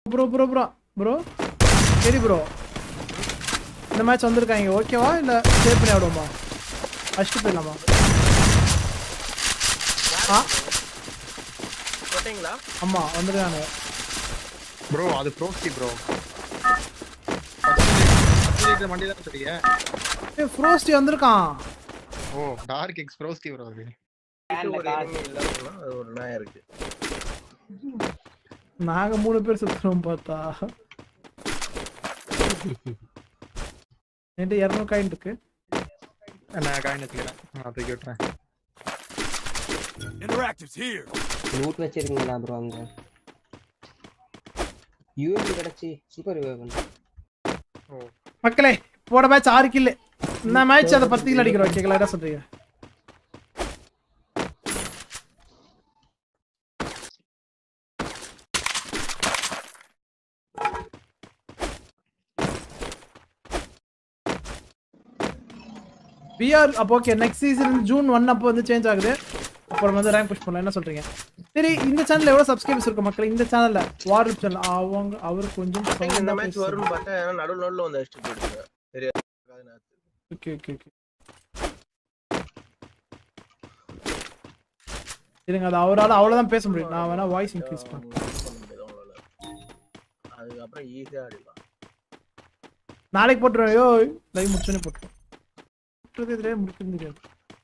Bro bro bro bro சரி bro இந்த match வந்திருக்காங்க ஓகேவா இல்லை சேவ் பண்ணி ஆடுவோமா ஃபஸ்ட்டு போயிடலாமா ஆ போட்டீங்களா ஆமாம் வந்துருக்காங்க ப்ரோ அது ப்ரோஸ்டி ப்ரோ வண்டி தான் சரியா ஏ ஃப்ரோஸ்டி வந்திருக்கான் ஓ டார்க் எக்ஸ் ப்ரோஸ்டி ப்ரோ அது இது ஒரு enemy இல்லாம அது ஒரு நாயா இருக்கு நாங்கள் மூணு பேர் சுற்றுறோம் பார்த்தா என்கிட்ட இரநூறு காயின் இருக்கு நான் காயின் வச்சுக்கிறேன் நான் தூக்கி விட்டுறேன் Interactive's here. லூட் வச்சிருக்கீங்களா ப்ரோ அங்க யூஎம்பி கிடைச்சி சூப்பர் வேவன் ஓ மக்களே போட மேட்ச் ஆறு கில்லு இந்த மேட்ச் அதை பத்து கிலோ அடிக்கிறோம் ஓகேங்களா என்ன சொல்றீங்க பிஆர் அப்போ okay next season June one அப்போ வந்து சேஞ்ச் ஆகுது அப்புறம் வந்து ரேங்க் புஷ் பண்ணலாம் என்ன சொல்றீங்க சரி இந்த சேனல்ல எவ்வளவு சப்ஸ்கிரைபர்ஸ் இருக்கும் மக்கள் இந்த சேனல்ல வார்டு சேனல் அவங்க அவர் கொஞ்சம் இந்த sound ஆ மேட்ச் பேசுறாரு. வரும்னு பார்த்தா ஏன்னா நடுவு நடுவுல வந்து அடிச்சுட்டு போயிடுங்க சரியா ஓகே ஓகே ஓகே இருங்க அது அவரால் அவ்வளோதான் பேச முடியும் நான் வேணா வாய்ஸ் இன்க்ரீஸ் பண்ணேன் பண்ண முடியாது அவங்களால அதுக்கப்புறம் ஈஸியா அடிக்கலாம் நாளைக்கு போட்டுருவேன் ஐயோ லைவ் முடிச்சோன்னே போட்டுருவேன் போட்டுறது இதுலேயே முடிக்க தெரியாது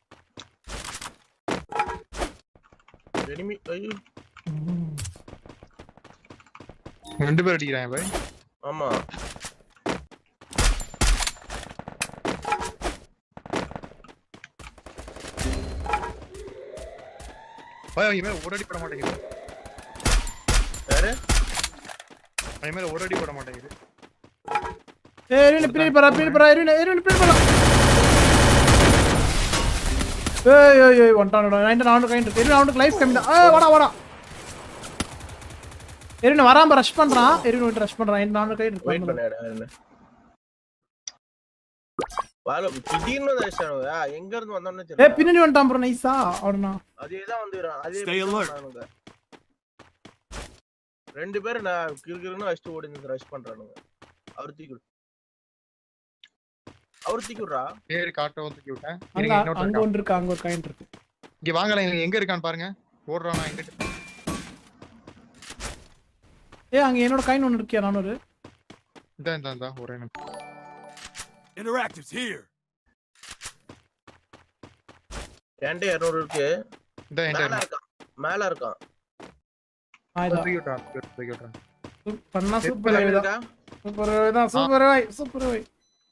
enemy ஐயோ ரெண்டு பேர் அடிக்கிறாங்க பாய் ஆமா பாய் அவங்க மேல ஒரு அடி போட மாட்டேங்குது யாரு அவங்க மேல ஒரு அடி போட மாட்டேங்குது ஏ எரிவின பின்னாடி போறா பின்னாடி போறா எரிவின எரிவின பின்னாடி போறா ஏய் ஏய் ஏய் ஒன்டானடா நைன்டா நானூறு கைண்ட் இருக்கு எரிவின அவனுக்கு லைஃப் கம்மி தான் ஏய் வாடா வாடா எரிவின வராம ரஷ் பண்றான் எரிவின விட்டு ரஷ் பண்றான் நைன்டா நானூறு கைண்ட் வெயிட் இருக்கு பண்ண என்ன வாழ திடீர்னு வந்து அடிச்சானுங்க எங்க இருந்து வந்தோம்னு ஏ தெரியல பின்னாடி வந்துட்டான் ப்ரோ நைஸா அவனா அதேதான் வந்து அதே Stay alert. பண்ணானுங்க. ரெண்டு பேரும் நான் கிறுகிறுன்னு அடிச்சுட்டு ஓடி ரஷ் பண்றானுங்க அவர் தூக்கி விடு. அவர் தூக்கி விடுறா பேரு காட்ட தூக்கி விட்டேன் அங்க இருங்க, அங்க இன்னொருத்தன் ஒன்று இருக்கு அங்க ஒரு கைண்ட் இருக்கு இங்க வாங்கல எங்க இருக்கான்னு பாருங்க ஓடுறானா எங்க ஏ அங்க என்னோட கைண்ட் ஒன்று இருக்கியா நானூறு இந்த இந்த இந்த ஒரே நிமிஷம் Interactive's here. என்கிட்ட இருநூறு இருக்கு இந்த என்கிட்ட மேல இருக்கான் மேல இருக்கான் ஆயிதான் தூக்கி விட்டுறான் தூக்கி விட்டுறான் பண்ணா சூப்பர் மேல தான் இருக்கா சூப்பர் தான் சூப்பர் வை சூப்பர் வை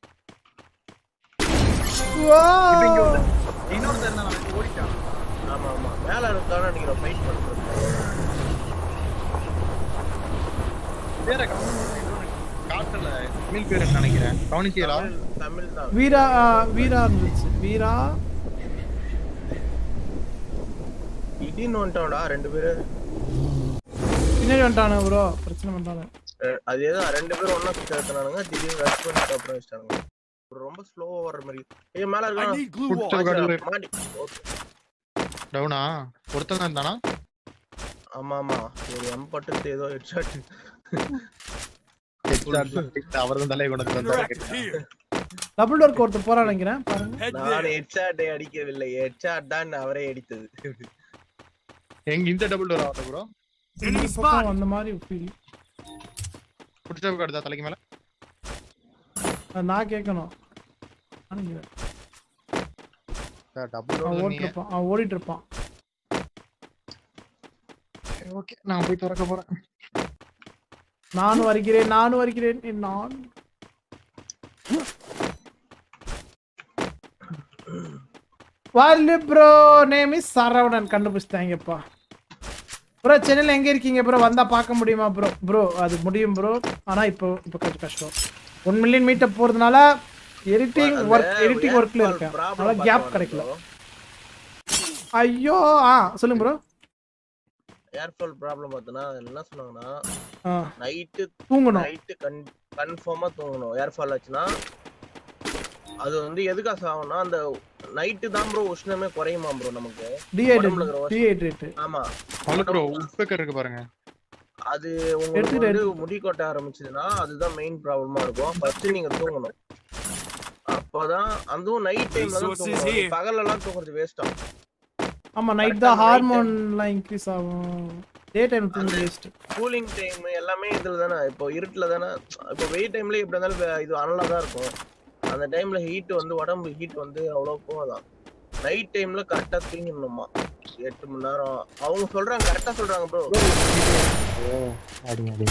இப்ப இங்க வந்து இன்னொருத்தர் இருந்தான் அவன் ஓடிட்டான் ஆமா ஆமா மேல இருக்கான்னு நினைக்கிறேன் ஃபைட் பண்றது பேரை காட்டல தமிழ் பேர் நினைக்கிறேன் கவனிச்சியலா தமிழ் தமிழ் தான் வீரா ஆ, வீரா இருந்துச்சு வீரா திடீர்னு வந்துட்டோம்டா ரெண்டு பேரு பின்னாடி வந்துட்டானு ப்ரோ பிரச்சனை பண்ணிட்டானு அஹ் அதேதான் ரெண்டு பேரும் ஒண்ணா சேர்த்துனானுங்க திடீர்னு ரஷ் பண்ணிட்டு அப்புறம் வச்சிட்டானுங்க ரொம்ப ஸ்லோவா வர்ற மாதிரி ஏய் மேல I இருக்கான் need glue Put wall. the- கடவுளே. மாட்டி ஓகே டவுனா ஒருத்தன் தான் இருந்தானா ஆமா ஆமா ஒரு எம் பட்டு ஏதோ ஹெட்ஷாட் அவர் தான் தலையை கொண்டு வந்து Interactive's here. டபுள் டோர் ஒருத்தர் போறான்னு நினைக்கிறேன் பாருங்க Head நான் there. ஹெட்ஷாட்டை அடிக்கவில்லை ஹெட்ஷாட் தான் அவரே அடித்தது எங்க இந்த டபுள் டோர் ஆகல ப்ரோ இந்த Enemy பக்கம் spot. அந்த மாதிரி ஃபீல் புடிச்ச காடுதா தலைக்கு மேல நான் கேட்கணும் நினைக்கிறேன். டபுள் அவன் டோர் ஓடிட்டு இருப்பான் அவன் ஓடிட்டு இருப்பான் ஓகே நான் போய் திறக்க போறேன் நானும் வருகிறேன் நானும் வருகிறேன் ஏ, நான் வார்லி ப்ரோ நேம் இஸ் சரவணன் கண்டுபிடிச்சிட்டாங்கப்பா ப்ரோ சென்னையில் எங்க இருக்கீங்க ப்ரோ வந்தா பார்க்க முடியுமா ப்ரோ ப்ரோ அது முடியும் ப்ரோ ஆனா இப்போ இப்போ கொஞ்சம் கஷ்டம் ஒன் மில்லியன் மீட்டர் போறதுனால எடிட்டிங் ஒர்க் எடிட்டிங் ஒர்க்ல இருக்கேன் அதனால கேப் கிடைக்கல ஐயோ ஆ சொல்லுங்க ப்ரோ ஏர்ஃபால் ப்ராப்ளம் பார்த்தனா என்ன சொன்னாங்கன்னா ஆ நைட்டு தூங்கணும் நைட்டு கன் கன்ஃபார்மா தூங்கணும் ஏர்ஃபால் ஆச்சுன்னா அது வந்து எதுக்காக ஆகும்னா அந்த நைட்டு தான் ப்ரோ உஷ்ணமே குறையுமா ப்ரோ நமக்கு டிஹைட்ரேட் உடம்புல இருக்கிற டிஹைட்ரேட் ஆமா அவ்வளோ ப்ரோ உட்பக்கர் இருக்கு பாருங்க அது உங்களுக்கு எடுத்துக்கிட்டு வந்து முடி கொட்ட ஆரம்பிச்சதுன்னா அதுதான் மெயின் ப்ராப்ளமா இருக்கும் ஃபர்ஸ்ட் நீங்க தூங்கணும் அப்பதான் அதுவும் நைட் டைம்ல தான் Resources தூங்கணும் here. பகல்ல எல்லாம் தூங்குறது வேஸ்டா ஆமா நைட் Correct தான் ஆ night ஹார்மோன்லாம் இன்க்ரீஸ் ஆகும் டே டைம் தூங்க வேஸ்ட் கூலிங் டைம் எல்லாமே இதுல தானே இப்போ இருட்டுல தானே இப்போ வெயில் டைம்ல எப்படி இருந்தாலும் வே- இது அனலா தான் இருக்கும் அந்த டைம்ல ஹீட் வந்து உடம்பு ஹீட் வந்து அவ்வளோ போகலாம் நைட் டைம்ல கரெக்டா தூங்கிடணுமா எட்டு மணி நேரம் அவங்க சொல்றாங்க கரெக்டா சொல்றாங்க ப்ரோ அடி அடி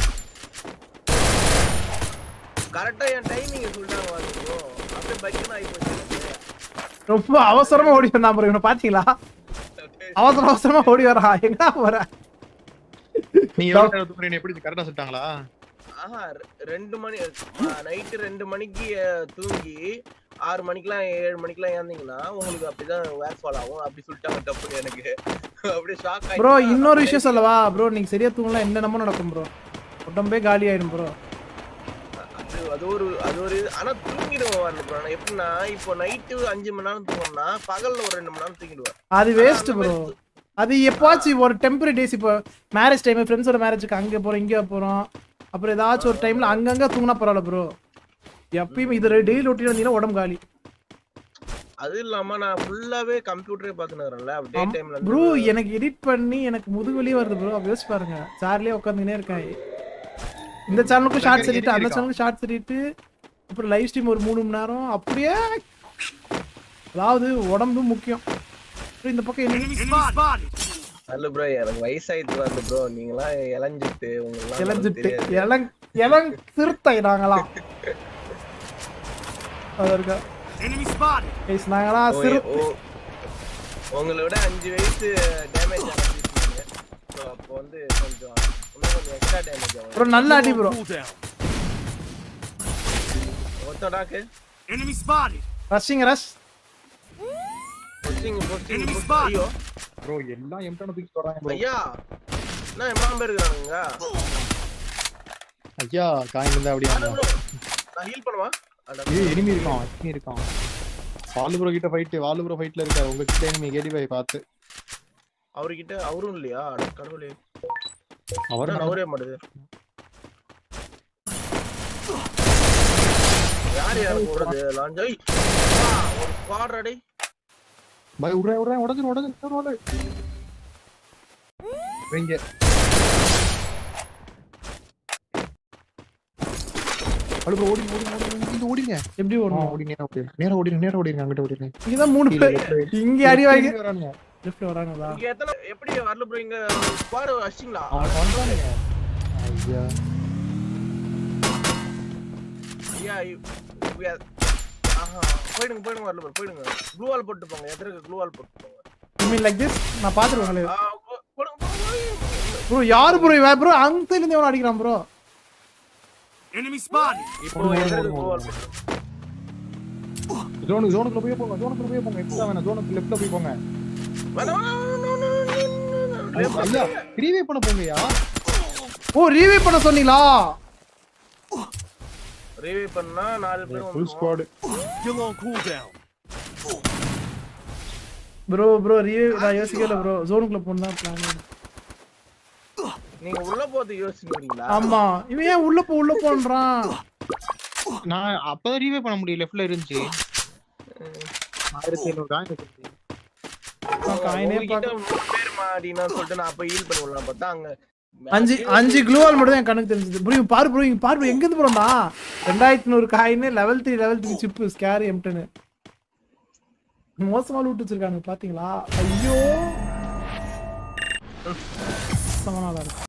கரெக்டா என் டைமிங் சொல்லிட்டாங்க ப்ரோ அப்படியே பைக்கன் ஆகி போச்சு ரொம்ப அவசரமா ஓடி வந்தான் ப்ரோ இவனை பாத்தீங்களா அவசர அவசரமா ஓடி வரான் எங்க வர நீங்க எவ்வளவு நேரம் தூங்குறீங்க எப்படி கரெக்டா சொல்லிட்டாங்களா ஆஹா ரெ- ரெண்டு மணி நைட்டு ரெண்டு மணிக்கு அஹ், தூங்கி ஆறு மணிக்கெல்லாம் ஏழு மணிக்கெல்லாம் ஏந்தீங்கன்னா உங்களுக்கு அப்படிதான் வேர் ஃபால் ஆகும் அப்படி சொல்லிட்டாங்க தப்புன்னு எனக்கு அப்படியே ஷாக் ப்ரோ இன்னொரு விஷயம் சொல்லவா ப்ரோ நீங்க சரியா தூங்கலாம் என்னென்னமோ நடக்கும் ப்ரோ உடம்பே காலி ஆயிடும் ப்ரோ அது அது ஒரு அது ஒரு இது. ஆனா தூங்கிடுவோம் வரல ப்ரோ நான் எப்படின்னா இப்போ நைட்டு அஞ்சு மணி நேரம் தூங்கணும்னா பகல்ல ஒரு ரெண்டு மணி நேரம் தூங்கிடுவேன் அது வேஸ்ட் ப்ரோ அது எப்போச்சும் ஒரு டெம்பரரி டேஸ் இப்போ மேரேஜ் டைம் ஃப்ரெண்ட்ஸோட மேரேஜுக்கு அங்கே போகிறோம் இங்கே போகிறோம் அப்புறம் ஏதாச்சும் ஒரு டைமில் அங்கங்கே தூங்கினா பரவாயில்ல ப்ரோ எப்பயுமே இது டெய்லி ரொட்டீன் வந்தீங்கன்னா உடம்பு காலி அது இல்லாம நான் ஃபுல்லாவே கம்ப்யூட்டரே பாத்துக்கிறேன்ல டே டைம்ல ப்ரோ எனக்கு எடிட் பண்ணி எனக்கு முதுகுவலியே வருது ப்ரோ அப்போ யோசிச்சு பாருங்க சேர்லேயே உட்காந்துனே இருக்கேன் இந்த சேனலுக்கும் ஷார்ட்ஸ் எடிட்டு அந்த சேனலுக்கும் ஷார்ட்ஸ் எடிட்டு அப்புறம் லைவ் ஸ்ட்ரீம் ஒரு மூணு மணி நேரம் அப்படியே அதாவது உடம்பு முக்கியம் அப்புறம் இந்த பக்கம் என்ன Enemy spotted. அல்ல ப்ரோ எனக்கு வயசாயிட்டு வரல ப்ரோ நீங்களாம் இளஞ்சிட்டு உங்களெல்லாம் இளஞ்சிட்டு தெரியாது. இளங் இளங் சிறுத்தை நாங்களாம் அது இருக்கா Enemy spotted. கைஸ் நாங்களாம் ஓ, சிறு ஓ, உங்களை விட அஞ்சு வயசு டேமேஜ் ஆனீங்க ஸோ அப்போ வந்து கொஞ்சம் இன்னும் கொஞ்சம் எக்ஸ்ட்ரா டேமேஜ் ஆகும் ப்ரோ நல்ல அடி ப்ரோ Cool down. ஒருத்தடாக்கு Enemy spotted. Rushing rush posting posting Enemy spot. ஐயோ ப்ரோ எல்லாம் எம்டான தூக்கி சொல்றாங்க ப்ரோ ஐயா என்ன எம்மா பேர் இருக்கிறானுங்க ஐயா காயின் இருந்தா அப்படியே அட bro, நான் ஹீல் பண்ணவா அட இது எனிமி இருக்கான் எனிமி இருக்கான் வாலு ப்ரோ கிட்ட ஃபைட் வாலு ப்ரோ ஃபைட்ல இருக்காரு உங்க கிட்ட எனிமி கேடி பாய் பார்த்து அவர்கிட்ட அவரும் இல்லையா அட கடவுளே அவர் என்ன நவரே மாட்டுது யார் யார் போடுறது லாஞ்சாய் ஒரு ஸ்குவாட் ரெடி பாய் உடறே உடறே உடஞ்சு உடஞ்சு உடஞ்சு இங்க அடு ப்ரோ ஓடி ஓடி ஓடி இங்க ஓடிங்க எப்படி ஆ, ஓடணும் ஓடி நேரா ஓடி நேரா ஓடி நேரா ஓடிங்க அங்கிட்ட ஓடிங்க இங்கதான் மூணு பேர் இங்க அடி வாங்கி வரானுங்க லெஃப்ட்ல வரானுங்களா இங்க எத்தனை எப்படி வரல ப்ரோ இங்க ஸ்குவாட் அடிச்சிங்களா அவன் வந்தானுங்க ஐயா ஐயா இ- we are- ஆஹா போயிடுங்க போயிடுங்க வரல ப்ரோ போயிடுங்க க்ளூ வால் போட்டு போங்க எதிர்க்க க்ளூ வால் போட்டு போங்க யூ மீன் லைக் திஸ் நான் பாத்துருவேன் ஆ, போ- போடுங்க போடுங்க ப்ரோ யாரு ப்ரோ இவன் ப்ரோ அந்த இருந்து எவன் அடிக்கிறான் ப்ரோ Enemy spotted. இப்போ எதிர்க்க க்ளூ வால் போட்டு ஜோனுக்கு ஜோனுக்குள்ள போய் போங்க ஜோனுக்குள்ள போய் போங்க எக்ஸ்ட்ரா வேணாம் ஜோனுக்கு லெஃப்ட்ல போய் போங்க வேணாம் வேணாம், வேணாம், வேணாம், வேணாம், வேணாம். ஐயா ரீவே பண்ண போங்கயா ஓ ரீவே பண்ண சொன்னீங்களா ரிவே பண்ணா நாலு பேர் ஃபுல் வந்து squad Still on cooldown. Bro bro ரீவே நான் யோசிக்கல ப்ரோ ஜோனுக்குள்ள போகணும் தான் பிளான் நீங்க உள்ள போறது யோசிக்கிறீங்களா ஆமா இவன் ஏன் உள்ள போ உள்ள போன்றான் நான் அப்பதான் ரீவே பண்ண முடியும் லெஃப்ட்ல இருந்துச்சு ஆயிரத்தி ஐநூறு காயின் வச்சிருந்துச்சு காயினே உங்ககிட்ட மூணு பேர் மாடினா சொல்லிட்டு நான் அப்ப ஹீல் பண்ணி விடலாம் பார்த்தா அங்க அஞ்சு அஞ்சு க்ளூவால் மட்டும் தான் என் கணக்கு தெரிஞ்சது ப்ரோ இவன் பாரு ப்ரோ இங்க பாரு bro, எங்க இருந்து போறா ரெண்டாயிரத்தி நூறு coin level three level three சிப்பு ஸ்கேர் எம்டனு மோசமா லூட்டு வச்சிருக்காங்க பாத்தீங்களா ஐயோ சமனாதான் இருக்கு